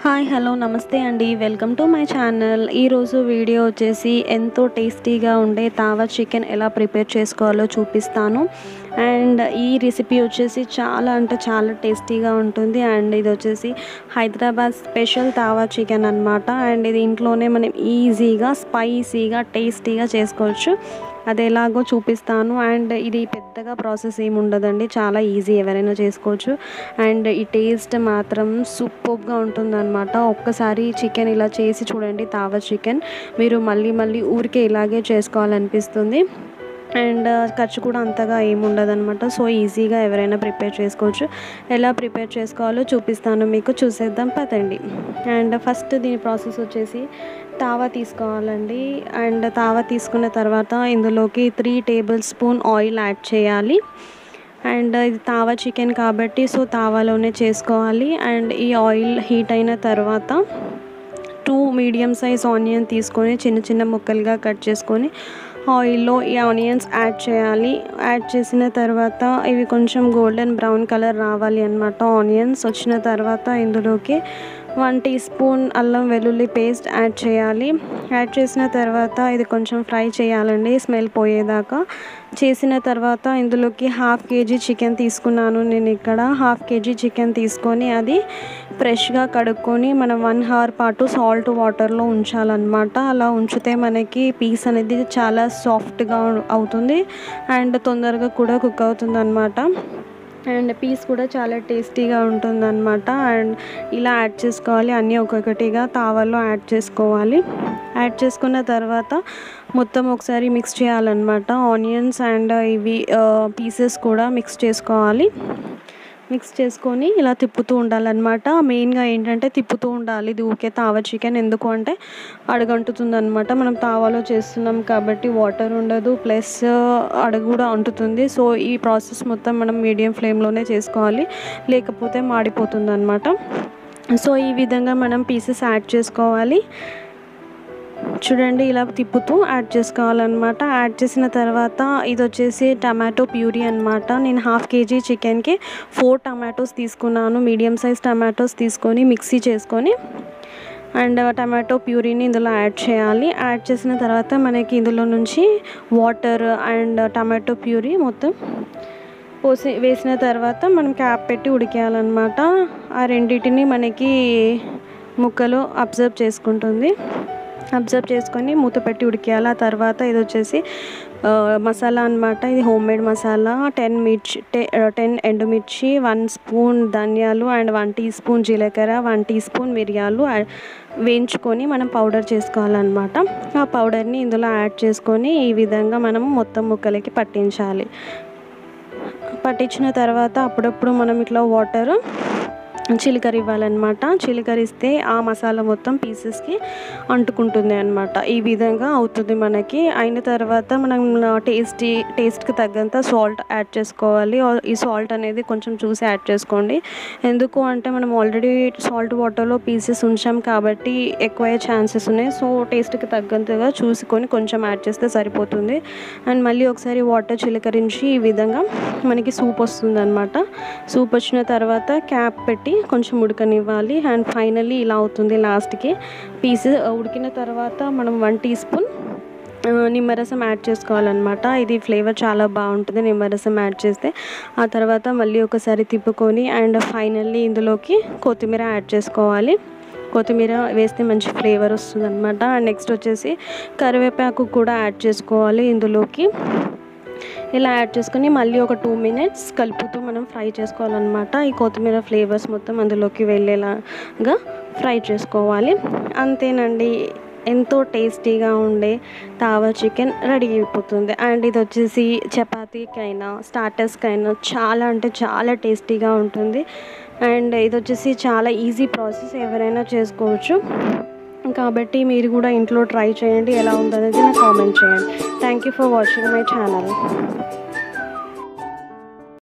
hi hello నమస్తే అండి welcome to my channel ఈరోజు వీడియో వచ్చేసి ఎంతో టేస్టీగా ఉండే తావా చికెన్ ఎలా ప్రిపేర్ చేసుకోవాలో చూపిస్తాను అండ్ ఈ రెసిపీ వచ్చేసి చాలా అంటే చాలా టేస్టీగా ఉంటుంది అండ్ ఇది వచ్చేసి హైదరాబాద్ స్పెషల్ తావా చికెన్ అనమాట అండ్ ఇది ఇంట్లోనే మనం ఈజీగా స్పైసీగా టేస్టీగా చేసుకోవచ్చు అది ఎలాగో చూపిస్తాను అండ్ ఇది పెద్దగా ప్రాసెస్ ఏమి ఉండదండి చాలా ఈజీ ఎవరైనా చేసుకోవచ్చు అండ్ ఈ టేస్ట్ మాత్రం సూపర్గా ఉంటుందన్నమాట ఒక్కసారి చికెన్ ఇలా చేసి చూడండి తావా చికెన్ మీరు మళ్ళీ మళ్ళీ ఊరికే ఇలాగే చేసుకోవాలనిపిస్తుంది అండ్ ఖర్చు కూడా అంతగా ఏముండదు అనమాట సో ఈజీగా ఎవరైనా ప్రిపేర్ చేసుకోవచ్చు ఎలా ప్రిపేర్ చేసుకోవాలో చూపిస్తాను మీకు చూసేద్దాం పదండి అండ్ ఫస్ట్ దీని ప్రాసెస్ వచ్చేసి తావా తీసుకోవాలండి అండ్ తావా తీసుకున్న తర్వాత ఇందులోకి three tablespoon oil add చేయాలి అండ్ ఇది తావా చికెన్ కాబట్టి సో తావాలోనే చేసుకోవాలి అండ్ ఈ ఆయిల్ హీట్ అయిన తర్వాత టూ మీడియం సైజ్ ఆనియన్ తీసుకొని చిన్న చిన్న ముక్కలుగా కట్ చేసుకొని ఆయిల్లో ఈ ఆనియన్స్ యాడ్ చేయాలి యాడ్ చేసిన తర్వాత ఇవి కొంచెం గోల్డెన్ బ్రౌన్ కలర్ రావాలి అనమాట ఆనియన్స్ వచ్చిన తర్వాత ఇందులోకి వన్ టీ స్పూన్ అల్లం వెల్లుల్లి పేస్ట్ యాడ్ చేయాలి యాడ్ చేసిన తర్వాత ఇది కొంచెం ఫ్రై చేయాలండి స్మెల్ పోయేదాకా చేసిన తర్వాత ఇందులోకి హాఫ్ కేజీ చికెన్ తీసుకున్నాను నేను ఇక్కడ హాఫ్ కేజీ చికెన్ తీసుకొని అది ఫ్రెష్గా కడుక్కొని మనం వన్ అవర్ పాటు సాల్ట్ వాటర్లో ఉంచాలన్నమాట అలా ఉంచితే మనకి పీస్ అనేది చాలా సాఫ్ట్గా అవుతుంది అండ్ తొందరగా కూడా కుక్ అవుతుంది అనమాట అండ్ పీస్ కూడా చాలా టేస్టీగా ఉంటుందన్నమాట అండ్ ఇలా యాడ్ చేసుకోవాలి అన్నీ ఒక్కొక్కటిగా తావల్లో యాడ్ చేసుకోవాలి యాడ్ చేసుకున్న తర్వాత మొత్తం ఒకసారి మిక్స్ చేయాలన్నమాట ఆనియన్స్ అండ్ ఇవి పీసెస్ కూడా మిక్స్ చేసుకోవాలి మిక్స్ చేసుకొని ఇలా తిప్పుతూ ఉండాలన్నమాట మెయిన్గా ఏంటంటే తిప్పుతూ ఉండాలి ఇది ఊకే తావా చికెన్ ఎందుకు అంటే అడుగంటుతుంది అనమాట మనం తావాలో చేస్తున్నాం కాబట్టి వాటర్ ఉండదు ప్లస్ అడుగు కూడా అంటుతుంది సో ఈ ప్రాసెస్ మొత్తం మనం మీడియం ఫ్లేమ్లోనే చేసుకోవాలి లేకపోతే మాడిపోతుంది అనమాట సో ఈ విధంగా మనం పీసెస్ యాడ్ చేసుకోవాలి చూడండి ఇలా తిప్పుతూ యాడ్ చేసుకోవాలన్నమాట యాడ్ చేసిన తర్వాత ఇది వచ్చేసి టమాటో ప్యూరీ అనమాట నేను హాఫ్ కేజీ చికెన్కి ఫోర్ టమాటోస్ తీసుకున్నాను మీడియం సైజ్ టమాటోస్ తీసుకొని మిక్సీ చేసుకొని అండ్ టమాటో ప్యూరీని ఇందులో యాడ్ చేయాలి యాడ్ చేసిన తర్వాత మనకి ఇందులో నుంచి వాటర్ అండ్ టమాటో ప్యూరీ మొత్తం పోసి వేసిన తర్వాత మనం క్యాప్ పెట్టి ఉడికేయాలన్నమాట ఆ రెండింటిని మనకి ముక్కలు అబ్జర్వ్ చేసుకుంటుంది అబ్జర్వ్ చేసుకొని మూత పెట్టి ఉడికేయాలి ఆ తర్వాత ఇది వచ్చేసి మసాలా అనమాట ఇది హోమ్ మేడ్ మసాలా టెన్ మిర్చి టెన్ ఎండుమిర్చి వన్ స్పూన్ ధనియాలు అండ్ వన్ టీ స్పూన్ జీలకర్ర వన్ టీ స్పూన్ మిరియాలు వేయించుకొని మనం పౌడర్ చేసుకోవాలన్నమాట ఆ పౌడర్ని ఇందులో యాడ్ చేసుకొని ఈ విధంగా మనం మొత్తం ముక్కలకి పట్టించాలి పట్టించిన తర్వాత అప్పుడప్పుడు మనం ఇట్లా వాటర్ చిలికర ఇవ్వాలన్నమాట చిలికరిస్తే ఆ మసాలా మొత్తం పీసెస్కి అంటుకుంటుంది అనమాట ఈ విధంగా అవుతుంది మనకి అయిన తర్వాత మనం టేస్టీ టేస్ట్కి తగ్గంత సాల్ట్ యాడ్ చేసుకోవాలి ఈ సాల్ట్ అనేది కొంచెం చూసి యాడ్ చేసుకోండి ఎందుకు అంటే మనం ఆల్రెడీ సాల్ట్ వాటర్లో పీసెస్ ఉంచాం కాబట్టి ఎక్కువ ఛాన్సెస్ ఉన్నాయి సో టేస్ట్కి తగ్గంతగా చూసుకొని కొంచెం యాడ్ చేస్తే సరిపోతుంది అండ్ మళ్ళీ ఒకసారి వాటర్ చిలకరించి ఈ విధంగా మనకి సూప్ వస్తుంది అనమాట సూప్ వచ్చిన తర్వాత క్యాప్ పెట్టి కొంచెం ఉడకనివ్వాలి అండ్ ఫైనల్లీ ఇలా అవుతుంది లాస్ట్కి పీసెస్ ఉడికిన తర్వాత మనం వన్ టీ స్పూన్ నిమ్మరసం యాడ్ చేసుకోవాలన్నమాట ఇది ఫ్లేవర్ చాలా బాగుంటుంది నిమ్మరసం యాడ్ చేస్తే ఆ తర్వాత మళ్ళీ ఒకసారి తిప్పుకొని అండ్ ఫైనల్లీ ఇందులోకి కొత్తిమీర యాడ్ చేసుకోవాలి కొత్తిమీర వేస్తే మంచి ఫ్లేవర్ వస్తుంది అనమాట అండ్ నెక్స్ట్ వచ్చేసి కరివేపాకు కూడా యాడ్ చేసుకోవాలి ఇందులోకి ఇలా యాడ్ చేసుకొని మళ్ళీ ఒక టూ మినిట్స్ కలుపుతూ మనం ఫ్రై చేసుకోవాలన్నమాట ఈ కొత్తిమీర ఫ్లేవర్స్ మొత్తం అందులోకి వెళ్ళేలాగా ఫ్రై చేసుకోవాలి అంతేనండి ఎంతో టేస్టీగా ఉండే తావా చికెన్ రెడీ అయిపోతుంది అండ్ ఇది వచ్చేసి చపాతీకైనా స్టార్టర్స్కైనా చాలా అంటే చాలా టేస్టీగా ఉంటుంది అండ్ ఇది వచ్చేసి చాలా ఈజీ ప్రాసెస్ ఎవరైనా చేసుకోవచ్చు కాబట్టి మీరు కూడా ఇంట్లో ట్రై చేయండి ఎలా ఉందనేది నాకు కామెంట్ చేయండి thank you for watching my channel